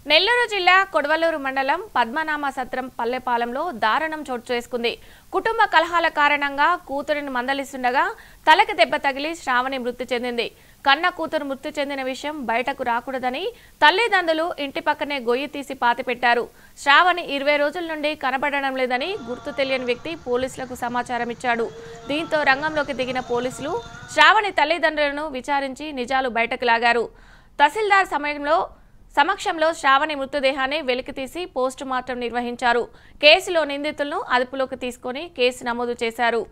నెల్లూరు జిల్లా కొడవలూరు మండలం పద్మనామ సత్రం పల్లెపాలెంలో దారుణం చోటు చేసుకుంది కుటుంబ కలహాల కారణంగా కూతురిని మందలిస్తుండగా తలకి దెబ్బ తగిలి శ్రావణి మృతి చెందింది కన్న కూతురు మృతి చెందిన విషయం బయటకు రాకూడదని తల్లిదండ్రులు ఇంటి పక్కనే గొయ్యి తీసి పాతిపెట్టారు శ్రావణి ఇరవై రోజుల నుండి కనబడడం లేదని గుర్తు తెలియని వ్యక్తి పోలీసులకు సమాచారం ఇచ్చాడు దీంతో రంగంలోకి దిగిన పోలీసులు శ్రావణి తల్లిదండ్రులను విచారించి నిజాలు బయటకు లాగారు తహసీల్దార్ సమయంలో సమక్షంలో శ్రావణి మృతదేహాన్ని వెలికితీసి పోస్టు మార్టం నిర్వహించారు కేసులో నిందితులను అదుపులోకి తీసుకొని కేసు నమోదు చేశారు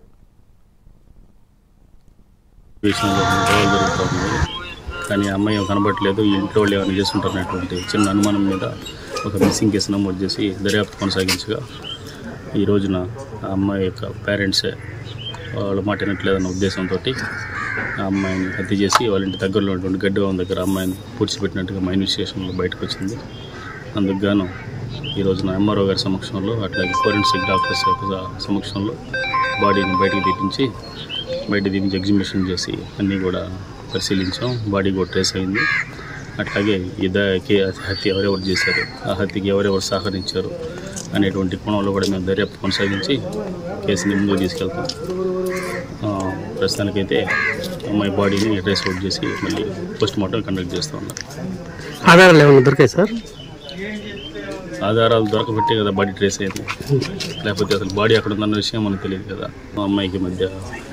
విషయంలో గొడవలు జరుగుతుంది కానీ ఆ అమ్మాయి ఏం కనబడట్లేదు ఈ ఇంట్లో వాళ్ళు ఏమైనా చేస్తుంటారనేటువంటి చిన్న అనుమానం మీద ఒక మిస్సింగ్ కేసు నమోదు చేసి దర్యాప్తు కొనసాగించగా ఈ రోజున ఆ అమ్మాయి యొక్క పేరెంట్సే వాళ్ళ మాట వినట్లేదన్న ఉద్దేశంతో ఆ అమ్మాయిని హత్య చేసి వాళ్ళ ఇంటి దగ్గరలో ఉన్నటువంటి గడ్డివాం దగ్గర అమ్మాయిని పూడ్చిపెట్టినట్టుగా మా ఇన్వెస్టిగేషన్లో బయటకు వచ్చింది అందుకు గాను ఈ రోజున ఎంఆర్ఓ గారి సమక్షంలో అట్లాగే ఫోరెన్సిక్ డాక్టర్స్ యొక్క సమక్షంలో బాడీని బయటికి తీపించి బయట తీపించి ఎగ్జిబిషన్ చేసి అన్నీ కూడా పరిశీలించాం బాడీ కూడా ట్రేస్ అయింది అట్లాగే ఈ ద- కే- హత్య ఎవరెవరు చేశారు ఆ హత్యకి ఎవరెవరు సహకరించారు అనేటువంటి కోణంలో కూడా మేము దర్యాప్తు కొనసాగించి కేసుని ముందుకు తీసుకెళ్తాం ఆ, ప్రస్తుతానికైతే అమ్మాయి బాడీని ట్రేస్ అవుట్ చేసి మళ్ళీ పోస్ట్ మార్టం కండక్ట్ చేస్తూ ఉన్నాం ఆధారాలు ఏమైనా దొరికాయి సార్ ఆధారాలు దొరకబట్టే కదా బాడీ ట్రేస్ అయింది లేకపోతే అసలు బాడీ అక్కడ ఉందన్న విషయం మనకు తెలియదు కదా మా అమ్మాయికి మధ్య